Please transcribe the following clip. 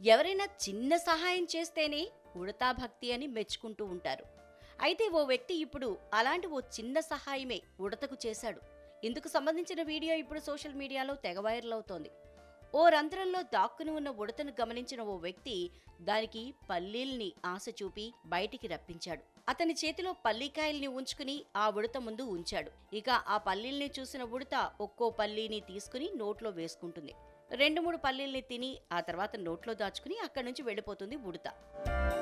ఎవరైనా చిన్న సహాయం చేస్తేనే ఉడతా భక్తి అని మెచ్చుకుంటూ ఉంటారు అయితే ఓ వ్యక్తి ఇప్పుడు అలాంటి ఓ చిన్న సహాయమే ఉడతకు చేశాడు ఇందుకు సంబంధించిన వీడియో ఇప్పుడు సోషల్ మీడియాలో తెగ వైరల్ అవుతోంది ఓ రంధ్రంలో దాక్కుని ఉన్న ఉడతను గమనించిన ఓ వ్యక్తి దానికి పల్లీల్ని ఆశ చూపి బయటికి రప్పించాడు అతని చేతిలో పల్లీకాయల్ని ఉంచుకుని ఆ ఉడత ముందు ఉంచాడు ఇక ఆ పల్లీల్ని చూసిన ఉడత ఒక్కో పల్లీని తీసుకుని నోట్లో వేసుకుంటుంది రెండు మూడు పల్లీల్ని తిని ఆ తర్వాత నోట్లో దాచుకుని అక్కడి నుంచి వెళ్ళిపోతుంది ఉడత